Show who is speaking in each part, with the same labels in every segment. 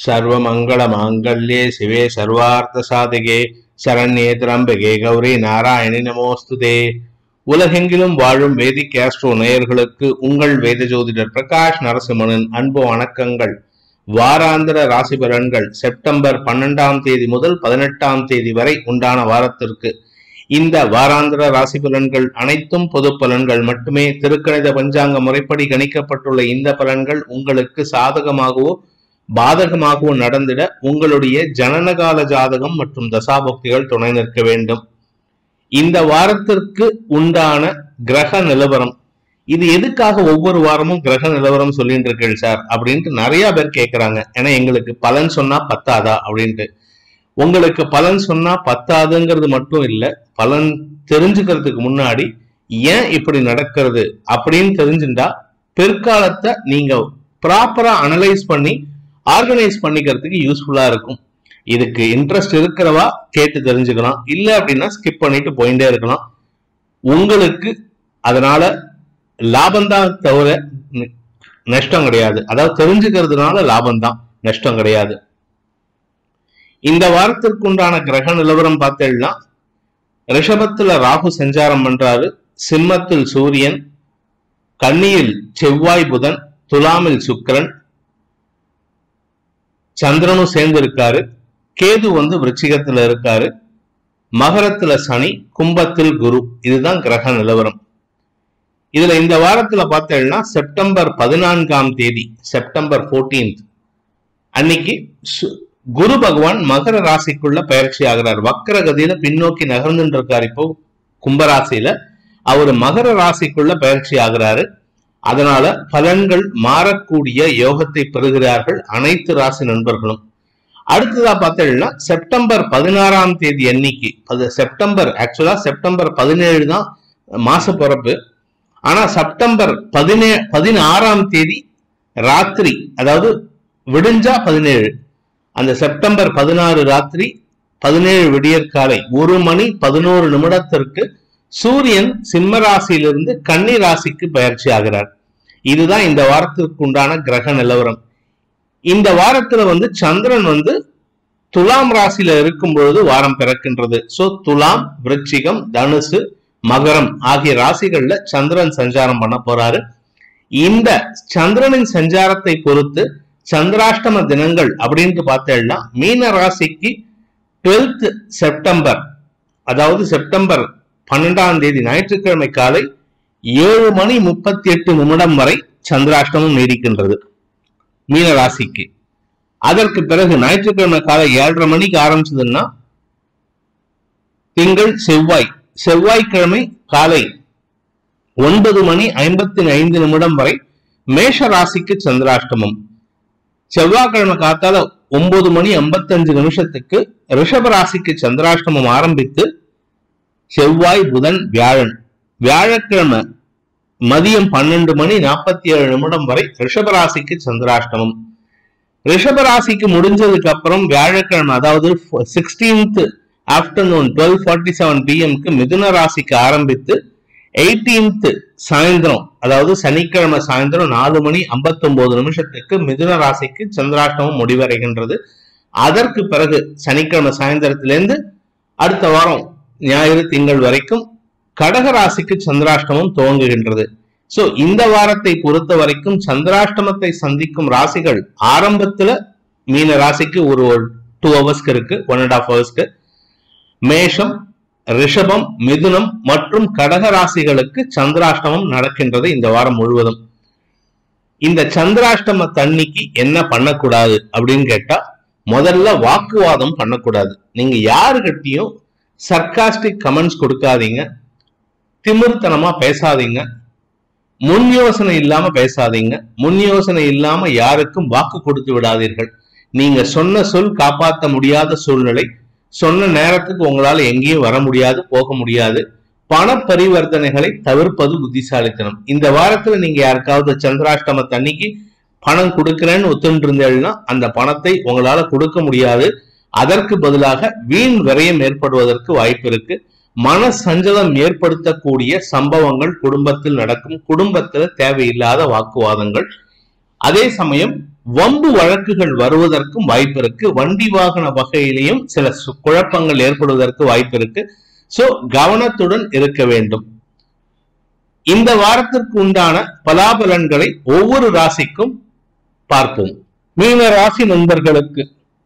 Speaker 1: சர்வமங்கள மாங்கல்யே சிவே சர்வார்த்த சாதிகே சரண்யே திரம்பகே கௌரி நாராயணி நமோஸ்துதே உலகெங்கிலும் வாழும் வேதிக் கேஸ்ட்ரோ நேயர்களுக்கு உங்கள் வேத ஜோதிடர் பிரகாஷ் நரசிம்மனின் அன்பு வணக்கங்கள் வாராந்திர ராசி பலன்கள் செப்டம்பர் பன்னெண்டாம் தேதி முதல் பதினெட்டாம் தேதி வரை உண்டான வாரத்திற்கு இந்த வாராந்திர ராசி பலன்கள் அனைத்தும் பொது பலன்கள் மட்டுமே திருக்கணித பஞ்சாங்க முறைப்படி கணிக்கப்பட்டுள்ள இந்த பலன்கள் உங்களுக்கு சாதகமாகவோ பாதகமாகவோ நடந்திட உங்களுடைய ஜனனகால ஜாதகம் மற்றும் தசாபக்திகள் துணை நிற்க வேண்டும் இந்த வாரத்திற்கு உண்டான கிரக நிலவரம் இது எதுக்காக ஒவ்வொரு வாரமும் கிரக நிலவரம் சொல்லிட்டு இருக்கீங்க சார் அப்படின்ட்டு நிறைய பேர் கேட்கறாங்க ஏன்னா எங்களுக்கு பலன் சொன்னா பத்தாதா அப்படின்ட்டு உங்களுக்கு பலன் சொன்னா பத்தாதுங்கிறது மட்டும் இல்ல பலன் தெரிஞ்சுக்கிறதுக்கு முன்னாடி ஏன் இப்படி நடக்கிறது அப்படின்னு தெரிஞ்சுட்டா பிற்காலத்தை நீங்க ப்ராப்பரா அனலைஸ் பண்ணி ஆர்கனைஸ் பண்ணிக்கிறதுக்கு யூஸ்ஃபுல்லா இருக்கும் இதுக்கு இன்ட்ரெஸ்ட் இருக்கிறவா கேட்டு தெரிஞ்சுக்கலாம் இல்ல அப்படின்னா ஸ்கிப் பண்ணிட்டு போயிட்டே இருக்கலாம் உங்களுக்கு அதனால லாபம்தான் தவிர ந- நஷ்டம் கிடையாது அதாவது தெரிஞ்சுக்கிறதுனால லாபம்தான் நஷ்டம் கிடையாது இந்த வாரத்திற்கு உண்டான கிரக நிலவரம் பார்த்தேன்னா ரிஷபத்துல ராகு சஞ்சாரம் பண்றாரு சிம்மத்தில் சூரியன் கன்னியில் செவ்வாய் புதன் துலாமில் சுக்கிரன் சந்திரனும் சேர்ந்து இருக்காரு கேது வந்து விருச்சிகத்துல இருக்காரு மகரத்துல சனி கும்பத்தில் குரு இதுதான் கிரக நிலவரம் இதுல இந்த வாரத்துல பார்த்தேன்னா செப்டம்பர் பதினான்காம் தேதி செப்டம்பர் 14th அன்னைக்கு சு- குரு பகவான் மகர ராசிக்குள்ள பயிற்சி ஆகிறார் வக்கரகதியில பின்னோக்கி நகர்ந்துட்டு இருக்காரு இப்போ கும்பராசியில அவர் மகர ராசிக்குள்ள பயிற்சி ஆகிறாரு அதனால பலன்கள் மாறக்கூடிய யோகத்தை பெறுகிறார்கள் அனைத்து ராசி நண்பர்களும் அடுத்ததா பார்த்தீங்கன்னா செப்டம்பர் பதினாறாம் தேதி அன்னைக்கு அது செப்டம்பர் ஆக்சுவலா செப்டம்பர் பதினேழு தான் மாச பிறப்பு ஆனா செப்டம்பர் பதினே பதினாறாம் தேதி ராத்திரி அதாவது விடிஞ்சா பதினேழு அந்த செப்டம்பர் பதினாறு ராத்திரி பதினேழு விடியற்காலை ஒரு மணி பதினோரு நிமிடத்திற்கு சூரியன் சிம்ம ராசியிலிருந்து கன்னி ராசிக்கு பயிற்சி ஆகிறார் இதுதான் இந்த வாரத்திற்கு உண்டான கிரக நிலவரம் இந்த வாரத்துல வந்து சந்திரன் வந்து துலாம் ராசியில இருக்கும் பொழுது வாரம் பிறக்கின்றது சோ துலாம் விருச்சிகம் தனுசு மகரம் ஆகிய ராசிகள்ல சந்திரன் சஞ்சாரம் பண்ண போறாரு இந்த சந்திரனின் சஞ்சாரத்தை பொறுத்து சந்திராஷ்டம தினங்கள் அப்படின்ட்டு பார்த்தேன்னா மீன ராசிக்கு 12th செப்டம்பர் அதாவது செப்டம்பர் பன்னெண்டாம் தேதி ஞாயிற்றுக்கிழமை காலை ஏழு மணி முப்பத்தி எட்டு நிமிடம் வரை சந்திராஷ்டமம் நீடிக்கின்றது மீன ராசிக்கு அதற்கு பிறகு ஞாயிற்றுக்கிழமை காலை ஏழரை மணிக்கு ஆரம்பிச்சதுன்னா திங்கள் செவ்வாய் செவ்வாய்க்கிழமை காலை ஒன்பது மணி ஐம்பத்தி ஐந்து நிமிடம் வரை மேஷ ராசிக்கு சந்திராஷ்டமம் செவ்வாய்க்கிழமை காத்தால ஒன்பது மணி ஐம்பத்தஞ்சு நிமிஷத்துக்கு ரிஷப ராசிக்கு சந்திராஷ்டமம் ஆரம்பித்து செவ்வாய் புதன் வியாழன் வியாழக்கிழமை மதியம் பன்னெண்டு மணி நாற்பத்தி ஏழு நிமிடம் வரை ரிஷப ராசிக்கு சந்திராஷ்டமம் ரிஷப ராசிக்கு முடிஞ்சதுக்கு அப்புறம் வியாழக்கிழமை அதாவது sixteenth afternoon twelve forty seven பிஎம்க்கு மிதுன ராசிக்கு ஆரம்பித்து எயிட்டீன்த் சாயந்தரம் அதாவது சனிக்கிழமை சாயந்தரம் நாலு மணி 59 நிமிஷத்துக்கு மிதுன ராசிக்கு சந்திராஷ்டமம் முடிவடைகின்றது அதற்கு பிறகு சனிக்கிழமை சாயந்தரத்திலிருந்து அடுத்த வாரம் ஞாயிறு திங்கள் வரைக்கும் கடக ராசிக்கு சந்திராஷ்டமம் துவங்குகின்றது சோ இந்த வாரத்தை பொறுத்த வரைக்கும் சந்திராஷ்டமத்தை சந்திக்கும் ராசிகள் ஆரம்பத்துல மீன ராசிக்கு ஒரு டூ ஹவர்ஸ்க்கு இருக்கு ஒன் அண்ட் ஹாஃப் ஹவர்ஸ்க்கு மேஷம் ரிஷபம் மிதுனம் மற்றும் கடக ராசிகளுக்கு சந்திராஷ்டமம் நடக்கின்றது இந்த வாரம் முழுவதும் இந்த சந்திராஷ்டம தண்ணிக்கு என்ன பண்ணக்கூடாது அப்படின்னு கேட்டா முதல்ல வாக்குவாதம் பண்ணக்கூடாது நீங்க யாருகிட்டயும் சர்க்காஸ்டிக் கமெண்ட்ஸ் கொடுக்காதீங்க திமிர்த்தனமா பேசாதீங்க முன் யோசனை இல்லாம பேசாதீங்க முன் யோசனை இல்லாம யாருக்கும் வாக்கு கொடுத்து விடாதீர்கள் நீங்க சொன்ன சொல் காப்பாற்ற முடியாத சூழ்நிலை சொன்ன நேரத்துக்கு உங்களால எங்கேயும் வர முடியாது போக முடியாது பண பரிவர்த்தனைகளை தவிர்ப்பது புத்திசாலித்தனம் இந்த வாரத்துல நீங்க யாருக்காவது சந்திராஷ்டம தண்ணிக்கு பணம் கொடுக்கிறேன்னு ஒத்துட்டு இருந்தீங்கன்னா அந்த பணத்தை உங்களால கொடுக்க முடியாது அதற்கு பதிலாக வீண் விரயம் ஏற்படுவதற்கு வாய்ப்பு இருக்கு மன சஞ்சலம் ஏற்படுத்தக்கூடிய சம்பவங்கள் குடும்பத்தில் நடக்கும் குடும்பத்துல தேவையில்லாத வாக்குவாதங்கள் அதே சமயம் வம்பு வழக்குகள் வருவதற்கும் வாய்ப்பு இருக்கு வண்டி வாகன வகையிலையும் சில சு- குழப்பங்கள் ஏற்படுவதற்கு வாய்ப்பு இருக்கு சோ கவனத்துடன் இருக்க வேண்டும் இந்த வாரத்திற்கு உண்டான பலாபலன்களை ஒவ்வொரு ராசிக்கும் பார்ப்போம் மீன ராசி நண்பர்களுக்கு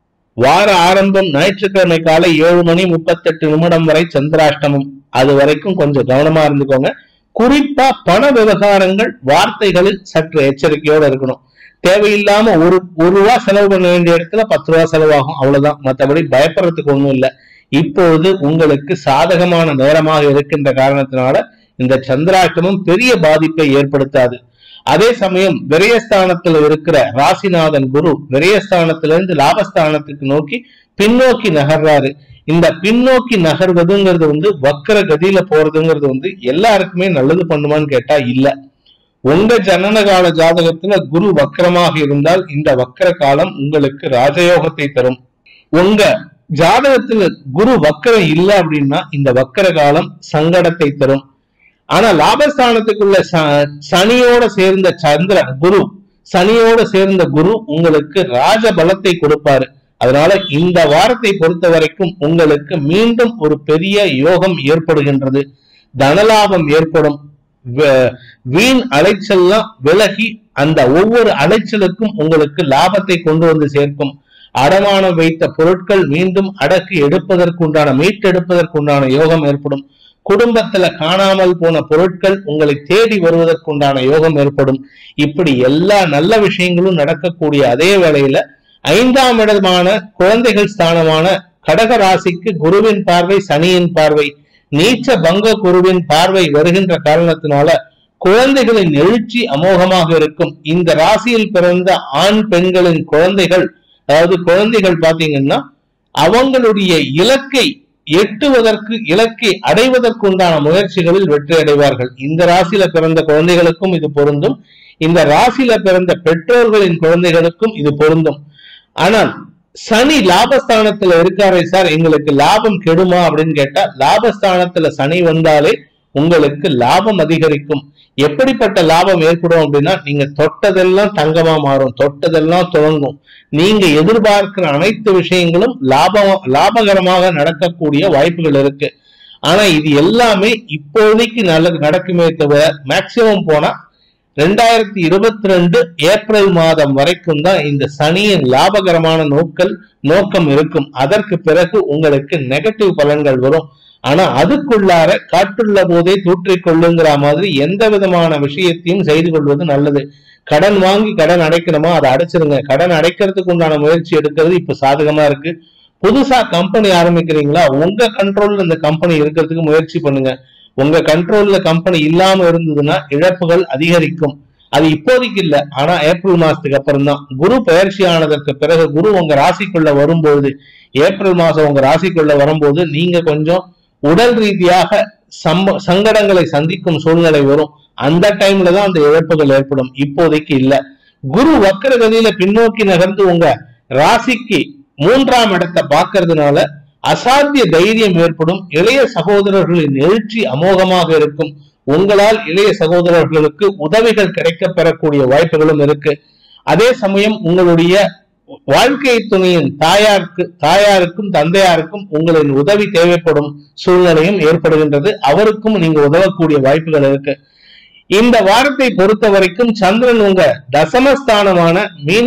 Speaker 1: வார ஆரம்பம் ஞாயிற்றுக்கிழமை காலை ஏழு மணி முப்பத்தெட்டு நிமிடம் வரை சந்திராஷ்டமம் அது வரைக்கும் கொஞ்சம் கவனமா இருந்துக்கோங்க குறிப்பா பண விவகாரங்கள் வார்த்தைகளில் சற்று எச்சரிக்கையோட இருக்கணும் தேவையில்லாம ஒரு ஒரு ரூபா செலவு பண்ண வேண்டிய இடத்துல பத்து ரூபா செலவாகும் அவ்வளவுதான் மற்றபடி பயப்படுறதுக்கு ஒண்ணும் இல்லை இப்பொழுது உங்களுக்கு சாதகமான நேரமாக இருக்கின்ற காரணத்தினால இந்த சந்திராஷ்டமம் பெரிய பாதிப்பை ஏற்படுத்தாது அதே சமயம் விரயஸ்தானத்தில் இருக்கிற ராசிநாதன் குரு விரயஸ்தானத்திலிருந்து லாபஸ்தானத்துக்கு நோக்கி பின்னோக்கி நகர்றாரு இந்த பின்னோக்கி நகர்வதுங்கிறது வந்து வக்கர கதியில போறதுங்கிறது வந்து எல்லாருக்குமே நல்லது பண்ணுமான்னு கேட்டா இல்ல உங்க ஜனன கால ஜாதகத்துல குரு வக்கரமாக இருந்தால் இந்த வக்கர காலம் உங்களுக்கு ராஜயோகத்தை தரும் உங்க ஜாதகத்துல குரு வக்கரம் இல்ல அப்படின்னா இந்த வக்கர காலம் சங்கடத்தை தரும் ஆனா லாபஸ்தானத்துக்குள்ள ச- சனியோட சேர்ந்த சந்திரன் குரு சனியோட சேர்ந்த குரு உங்களுக்கு ராஜ பலத்தை கொடுப்பாரு அதனால இந்த வாரத்தை பொறுத்த வரைக்கும் உங்களுக்கு மீண்டும் ஒரு பெரிய யோகம் ஏற்படுகின்றது தனலாபம் ஏற்படும் வ- வீண் அலைச்சல்லாம் விலகி அந்த ஒவ்வொரு அலைச்சலுக்கும் உங்களுக்கு லாபத்தை கொண்டு வந்து சேர்க்கும் அடமானம் வைத்த பொருட்கள் மீண்டும் அடக்கி எடுப்பதற்குண்டான மீட்டெடுப்பதற்குண்டான யோகம் ஏற்படும் குடும்பத்துல காணாமல் போன பொருட்கள் உங்களை தேடி வருவதற்குண்டான யோகம் ஏற்படும் இப்படி எல்லா நல்ல விஷயங்களும் நடக்கக்கூடிய அதே வேளையில ஐந்தாம் இடமான குழந்தைகள் ஸ்தானமான கடக ராசிக்கு குருவின் பார்வை சனியின் பார்வை நீச்ச பங்க குருவின் பார்வை வருகின்ற காரணத்தினால குழந்தைகளின் எழுச்சி அமோகமாக இருக்கும் இந்த ராசியில் பிறந்த ஆண் பெண்களின் குழந்தைகள் அதாவது குழந்தைகள் பாத்தீங்கன்னா அவங்களுடைய இலக்கை எட்டுவதற்கு இலக்கை அடைவதற்கு உண்டான முயற்சிகளில் வெற்றி அடைவார்கள் இந்த ராசியில பிறந்த குழந்தைகளுக்கும் இது பொருந்தும் இந்த ராசியில பிறந்த பெற்றோர்களின் குழந்தைகளுக்கும் இது பொருந்தும் ஆனால் சனி லாபஸ்தானத்துல இருக்காரே சார் எங்களுக்கு லாபம் கெடுமா அப்படின்னு கேட்டா லாபஸ்தானத்துல சனி வந்தாலே உங்களுக்கு லாபம் அதிகரிக்கும் எப்படிப்பட்ட லாபம் ஏற்படும் அப்படின்னா நீங்க தொட்டதெல்லாம் தங்கமா மாறும் தொட்டதெல்லாம் துவங்கும் நீங்க எதிர்பார்க்கிற அனைத்து விஷயங்களும் லாபம் லாபகரமாக நடக்கக்கூடிய வாய்ப்புகள் இருக்கு ஆனா இது எல்லாமே இப்போதைக்கு நல்ல நடக்குமே தவிர மேக்சிமம் போனா ரெண்டாயிரத்தி இருபத்தி ரெண்டு ஏப்ரல் மாதம் வரைக்கும் தான் இந்த சனியின் லாபகரமான நோக்கல் நோக்கம் இருக்கும் அதற்கு பிறகு உங்களுக்கு நெகட்டிவ் பலன்கள் வரும் ஆனா அதுக்குள்ளார காற்றுள்ள போதே தூற்றிக் கொள்ளுங்கிற மாதிரி எந்த விதமான விஷயத்தையும் செய்து கொள்வது நல்லது கடன் வாங்கி கடன் அடைக்கணுமா அதை அடைச்சிருங்க கடன் அடைக்கிறதுக்கு உண்டான முயற்சி எடுக்கிறது இப்ப சாதகமா இருக்கு புதுசா கம்பெனி ஆரம்பிக்கிறீங்களா உங்க கண்ட்ரோல்ல இந்த கம்பெனி இருக்கிறதுக்கு முயற்சி பண்ணுங்க உங்க கண்ட்ரோல்ல கம்பெனி இல்லாம இருந்ததுன்னா இழப்புகள் அதிகரிக்கும் அது இப்போதைக்கு இல்ல ஆனா ஏப்ரல் மாசத்துக்கு அப்புறம் தான் குரு பயிற்சி ஆனதற்கு பிறகு குரு உங்க ராசிக்குள்ள வரும்போது ஏப்ரல் மாசம் உங்க ராசிக்குள்ள வரும்போது நீங்க கொஞ்சம் உடல் ரீதியாக சம்ப சங்கடங்களை சந்திக்கும் சூழ்நிலை வரும் அந்த டைம்ல தான் அந்த இழப்புகள் ஏற்படும் இப்போதைக்கு இல்ல குரு வக்கரகதியில பின்னோக்கி நகர்ந்து உங்க ராசிக்கு மூன்றாம் இடத்தை பார்க்கறதுனால அசாத்திய தைரியம் ஏற்படும் இளைய சகோதரர்களின் எழுச்சி அமோகமாக இருக்கும் உங்களால் இளைய சகோதரர்களுக்கு உதவிகள் கிடைக்க பெறக்கூடிய வாய்ப்புகளும் இருக்கு அதே சமயம் உங்களுடைய வாழ்க்கை துணையின் தாயாருக்கு தாயாருக்கும் தந்தையாருக்கும் உங்களின் உதவி தேவைப்படும் சூழ்நிலையும் ஏற்படுகின்றது அவருக்கும் நீங்க உதவக்கூடிய வாய்ப்புகள் இருக்கு இந்த வாரத்தை பொறுத்த வரைக்கும் சந்திரன் உங்க தசமஸ்தானமான மீன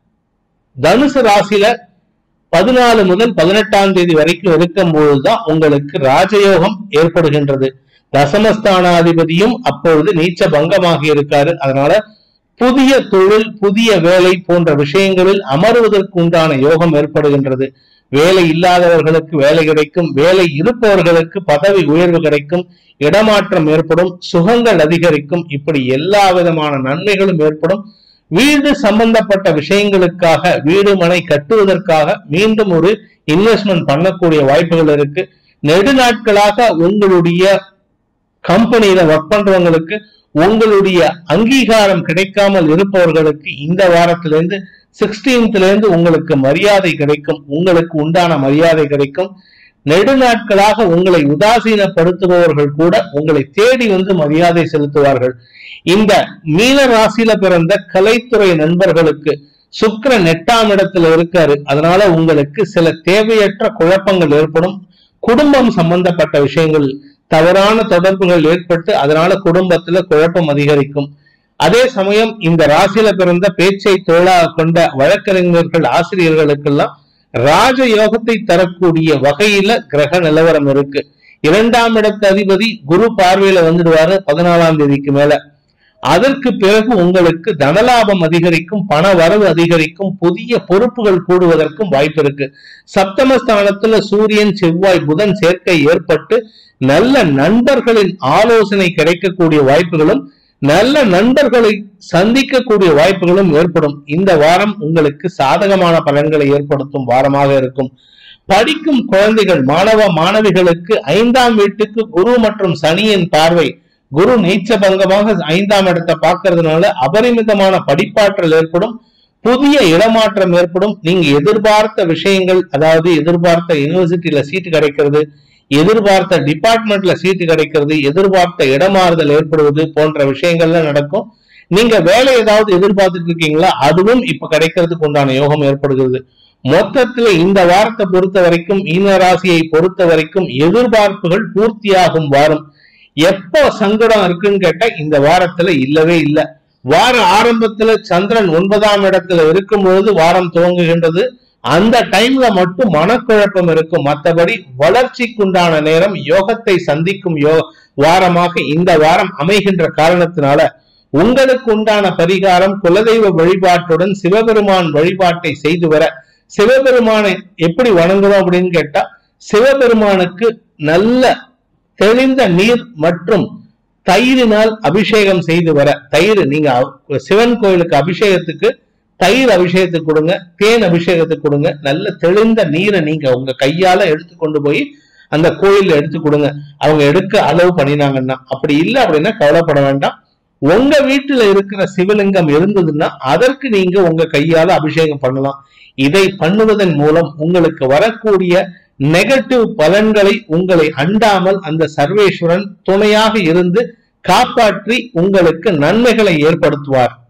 Speaker 1: தனுசு ராசியில பதினாலு முதல் பதினெட்டாம் தேதி வரைக்கும் இருக்கும் பொழுதுதான் உங்களுக்கு ராஜயோகம் ஏற்படுகின்றது தசமஸ்தானாதிபதியும் அப்பொழுது நீச்ச பங்கமாக இருக்காரு அதனால புதிய தொழில் புதிய வேலை போன்ற விஷயங்களில் அமருவதற்கு உண்டான யோகம் ஏற்படுகின்றது வேலை இல்லாதவர்களுக்கு வேலை கிடைக்கும் வேலை இருப்பவர்களுக்கு பதவி உயர்வு கிடைக்கும் இடமாற்றம் ஏற்படும் சுகங்கள் அதிகரிக்கும் இப்படி எல்லா விதமான நன்மைகளும் ஏற்படும் வீடு சம்பந்தப்பட்ட விஷயங்களுக்காக வீடு மனை கட்டுவதற்காக மீண்டும் ஒரு இன்வெஸ்ட்மெண்ட் பண்ணக்கூடிய வாய்ப்புகள் இருக்கு நெடுநாட்களாக உங்களுடைய கம்பெனியில ஒர்க் பண்றவங்களுக்கு உங்களுடைய அங்கீகாரம் கிடைக்காமல் இருப்பவர்களுக்கு இந்த வாரத்திலிருந்து சிக்ஸ்டீன்த்ல இருந்து உங்களுக்கு மரியாதை கிடைக்கும் உங்களுக்கு உண்டான மரியாதை கிடைக்கும் நெடுநாட்களாக உங்களை உதாசீனப்படுத்துபவர்கள் கூட உங்களை தேடி வந்து மரியாதை செலுத்துவார்கள் இந்த மீன ராசியில பிறந்த கலைத்துறை நண்பர்களுக்கு சுக்கிரன் எட்டாம் இடத்துல இருக்காரு அதனால உங்களுக்கு சில தேவையற்ற குழப்பங்கள் ஏற்படும் குடும்பம் சம்பந்தப்பட்ட விஷயங்கள் தவறான தொடர்புகள் ஏற்பட்டு அதனால குடும்பத்துல குழப்பம் அதிகரிக்கும் அதே சமயம் இந்த ராசியில பிறந்த பேச்சை தொழிலாக கொண்ட வழக்கறிஞர்கள் ஆசிரியர்களுக்கெல்லாம் ராஜ யோகத்தை தரக்கூடிய வகையில கிரக நிலவரம் இருக்கு இரண்டாம் இடத்து அதிபதி குரு பார்வையில வந்துடுவாரு பதினாலாம் தேதிக்கு மேல அதற்கு பிறகு உங்களுக்கு தனலாபம் அதிகரிக்கும் பண வரவு அதிகரிக்கும் புதிய பொறுப்புகள் கூடுவதற்கும் வாய்ப்பு இருக்கு சப்தமஸ்தானத்துல சூரியன் செவ்வாய் புதன் சேர்க்கை ஏற்பட்டு நல்ல நண்பர்களின் ஆலோசனை கிடைக்கக்கூடிய வாய்ப்புகளும் நல்ல நண்பர்களை சந்திக்கக்கூடிய வாய்ப்புகளும் ஏற்படும் இந்த வாரம் உங்களுக்கு சாதகமான பலன்களை ஏற்படுத்தும் வாரமாக இருக்கும் படிக்கும் குழந்தைகள் மாணவ மாணவிகளுக்கு ஐந்தாம் வீட்டுக்கு குரு மற்றும் சனியின் பார்வை குரு நீச்ச பங்கமாக ஐந்தாம் இடத்தை பார்க்கறதுனால அபரிமிதமான படிப்பாற்றல் ஏற்படும் புதிய இடமாற்றம் ஏற்படும் நீங்க எதிர்பார்த்த விஷயங்கள் அதாவது எதிர்பார்த்த யூனிவர்சிட்டியில சீட்டு கிடைக்கிறது எதிர்பார்த்த டிபார்ட்மெண்ட்ல சீட்டு கிடைக்கிறது எதிர்பார்த்த இடமாறுதல் ஏற்படுவது போன்ற விஷயங்கள்லாம் நடக்கும் நீங்க வேலை ஏதாவது எதிர்பார்த்துட்டு இருக்கீங்களா அதுவும் இப்ப கிடைக்கிறதுக்கு உண்டான யோகம் ஏற்படுகிறது மொத்தத்துல இந்த வாரத்தை பொறுத்த வரைக்கும் மீன ராசியை பொறுத்த வரைக்கும் எதிர்பார்ப்புகள் பூர்த்தியாகும் வாரம் எப்போ சங்கடம் இருக்குன்னு கேட்டா இந்த வாரத்துல இல்லவே இல்லை வார ஆரம்பத்துல சந்திரன் ஒன்பதாம் இடத்துல இருக்கும் பொழுது வாரம் துவங்குகின்றது அந்த டைம்ல மட்டும் மனக்குழப்பம் இருக்கும் மற்றபடி வளர்ச்சிக்குண்டான நேரம் யோகத்தை சந்திக்கும் யோ வாரமாக இந்த வாரம் அமைகின்ற காரணத்தினால உங்களுக்கு உண்டான பரிகாரம் குலதெய்வ வழிபாட்டுடன் சிவபெருமான் வழிபாட்டை செய்து வர சிவபெருமானை எப்படி வணங்குறோம் அப்படின்னு கேட்டா சிவபெருமானுக்கு நல்ல தெளிந்த நீர் மற்றும் தயிரினால் அபிஷேகம் செய்து வர தயிர் நீங்க அவ- சிவன் கோயிலுக்கு அபிஷேகத்துக்கு தயிர் அபிஷேகத்துக்கு கொடுங்க தேன் அபிஷேகத்துக்கு கொடுங்க நல்ல தெளிந்த நீரை நீங்க உங்க கையால எடுத்து கொண்டு போய் அந்த கோயில்ல எடுத்து கொடுங்க அவங்க எடுக்க அளவு பண்ணினாங்கன்னா அப்படி இல்லை அப்படின்னா கவலைப்பட வேண்டாம் உங்க வீட்டுல இருக்கிற சிவலிங்கம் இருந்ததுன்னா அதற்கு நீங்க உங்க கையால அபிஷேகம் பண்ணலாம் இதை பண்ணுவதன் மூலம் உங்களுக்கு வரக்கூடிய நெகட்டிவ் பலன்களை உங்களை அண்டாமல் அந்த சர்வேஸ்வரன் துணையாக இருந்து காப்பாற்றி உங்களுக்கு நன்மைகளை ஏற்படுத்துவார்